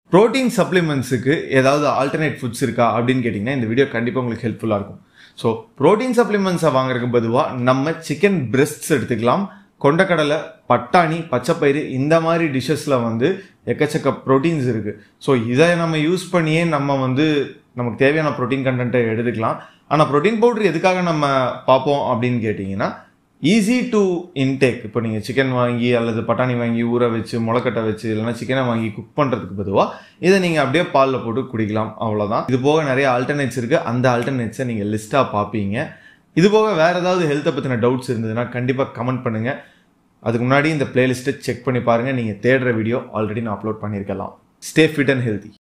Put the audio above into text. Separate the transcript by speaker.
Speaker 1: protein சப்ளிமெண்ட்ஸுக்கு ஏதாவது alternate foods இருக்கா அப்படின்னு கேட்டிங்கன்னா இந்த வீடியோ கண்டிப்பாக உங்களுக்கு ஹெல்ப்ஃபுல்லாக இருக்கும் ஸோ ப்ரோட்டீன் சப்ளிமெண்ட்ஸை வாங்குறதுக்கு பொதுவாக நம்ம சிக்கன் பிரெஸ்ட்ஸ் எடுத்துக்கலாம் கொண்டக்கடலை பட்டாணி பச்சைப்பயிறு இந்த மாதிரி டிஷ்ஷஸில் வந்து எக்கச்சக்க ப்ரோட்டீன்ஸ் இருக்குது ஸோ இதை நம்ம யூஸ் பண்ணியே நம்ம வந்து நமக்கு தேவையான ப்ரோட்டீன் கண்டென்ட்டை எடுத்துக்கலாம் ஆனால் ப்ரோட்டீன் பவுடர் எதுக்காக நம்ம பார்ப்போம் அப்படின்னு கேட்டிங்கன்னா ஈஸி டு இன்டேக் இப்போ நீங்கள் சிக்கன் வாங்கி அல்லது பட்டாணி வாங்கி ஊற வச்சு முளைக்கட்டை வச்சு இல்லைன்னா சிக்கனை வாங்கி குக் பண்ணுறதுக்கு பொதுவாக இதை நீங்கள் அப்படியே பாலில் போட்டு குடிக்கலாம் அவ்வளோதான் இது போக நிறைய ஆல்டர்னேட்ஸ் இருக்குது அந்த ஆல்டர்னேட்ஸை நீங்கள் லிஸ்ட்டாக பார்ப்பீங்க இது போக வேறு ஏதாவது ஹெல்த்தை பற்றின டவுட்ஸ் இருந்ததுன்னா கண்டிப்பாக கமெண்ட் பண்ணுங்கள் அதுக்கு முன்னாடி இந்த பிளேலிஸ்ட்டை செக் பண்ணி பாருங்கள் நீங்கள் தேடுற வீடியோ ஆல்ரெடி நான் அப்லோட் பண்ணியிருக்கலாம் ஸ்டே ஃபிட் அண்ட் ஹெல்தி